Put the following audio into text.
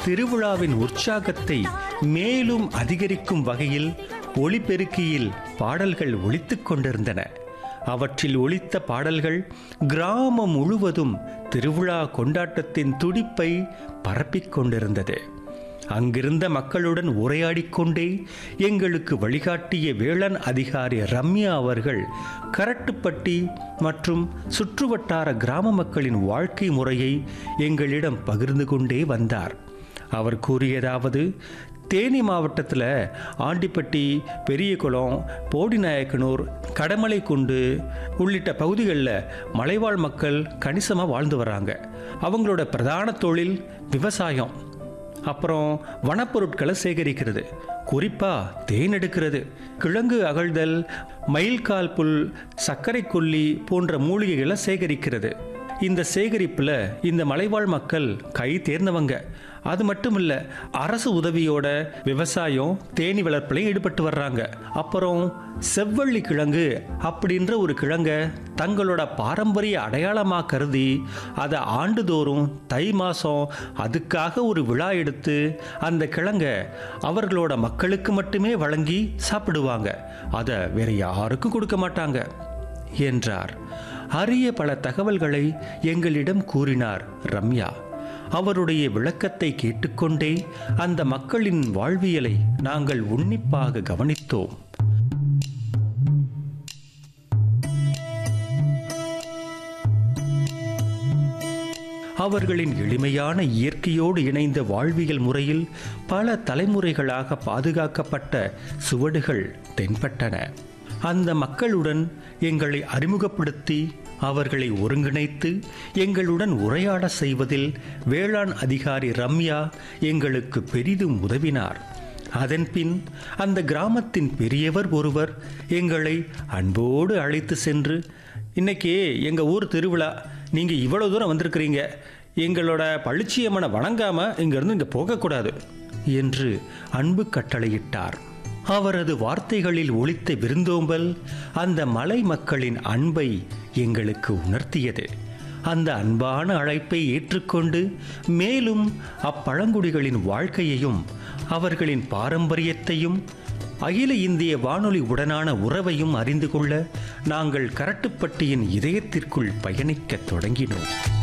திருவிழாவின் உற்சாகத்தை மேலும் அதிகரிக்கும் வகையில் ஒளிபெருக்கியில் பாடல்கள் ஒலித்துக் கொண்டிருந்தன அவற்றில் ஒலித்த பாடல்கள் கிராமம் முழுவதும் திருவிழா கொண்டாட்டத்தின் துடிப்பை பரப்பிக் கொண்டிருந்தது அங்கிருந்த மக்களுடன் உரையாடிக் கொண்டே எங்களுக்கு வழிகாட்டிய வேளாண் அதிகாரி ரம்யா அவர்கள் கரட்டுப்பட்டி மற்றும் சுற்றுவட்டார கிராம மக்களின் வாழ்க்கை முறையை எங்களிடம் பகிர்ந்து கொண்டே வந்தார் அவர் கூறியதாவது தேனி மாவட்டத்தில் ஆண்டிப்பட்டி பெரியகுளம் போடிநாயக்கனூர் கடமலைக்குண்டு உள்ளிட்ட பகுதிகளில் மலைவாழ் மக்கள் கணிசமாக வாழ்ந்து வராங்க அவங்களோட பிரதான தொழில் விவசாயம் அப்புறம் வனப்பொருட்களை சேகரிக்கிறது குறிப்பா தேன் எடுக்கிறது கிழங்கு அகழ்தல் மயில்கால் புல் சர்க்கரை கொல்லி போன்ற மூலிகைகளை சேகரிக்கிறது இந்த சேகரிப்புல இந்த மலைவாழ் மக்கள் கை தேர்ந்தவங்க அது மட்டும் இல்ல அரசு உதவியோட விவசாயம் தேனி வளர்ப்புலையும் ஈடுபட்டு வர்றாங்க அப்புறம் செவ்வள்ளி கிழங்கு அப்படின்ற ஒரு கிழங்க தங்களோட பாரம்பரிய அடையாளமாக கருதி அதை ஆண்டுதோறும் தை மாதம் அதுக்காக ஒரு விழா எடுத்து அந்த கிழங்க அவர்களோட மக்களுக்கு மட்டுமே வழங்கி சாப்பிடுவாங்க அதை வேற யாருக்கும் கொடுக்க மாட்டாங்க என்றார் அரிய பல தகவல்களை எங்களிடம் கூறினார் ரம்யா அவருடைய விளக்கத்தை கேட்டுக்கொண்டே அந்த மக்களின் வாழ்வியலை நாங்கள் உன்னிப்பாக கவனித்தோம் அவர்களின் எளிமையான இயற்கையோடு இணைந்த வாழ்வியல் முறையில் பல தலைமுறைகளாக பாதுகாக்கப்பட்ட சுவடுகள் தென்பட்டன அந்த மக்களுடன் எங்களை அறிமுகப்படுத்தி அவர்களை ஒருங்கிணைத்து எங்களுடன் உரையாட செய்வதில் வேளாண் அதிகாரி ரம்யா எங்களுக்கு பெரிதும் உதவினார் அதன்பின் அந்த கிராமத்தின் பெரியவர் ஒருவர் எங்களை அன்போடு அழைத்து சென்று இன்னைக்கு எங்க ஊர் திருவிழா நீங்க இவ்வளவு தூரம் வந்திருக்கிறீங்க எங்களோட பளிச்சியம்மனை வணங்காம இங்கிருந்து இங்க போகக்கூடாது என்று அன்பு கட்டளையிட்டார் அவரது வார்த்தைகளில் ஒலித்த விருந்தோம்பல் அந்த மலை மக்களின் அன்பை எங்களுக்கு உணர்த்தியது அந்த அன்பான அழைப்பை ஏற்றுக்கொண்டு மேலும் அப்பழங்குடிகளின் வாழ்க்கையையும் அவர்களின் பாரம்பரியத்தையும் அகில இந்திய வானொலி உடனான உறவையும் அறிந்து கொள்ள நாங்கள் கரட்டுப்பட்டியின் இதயத்திற்குள் பயணிக்கத் தொடங்கினோம்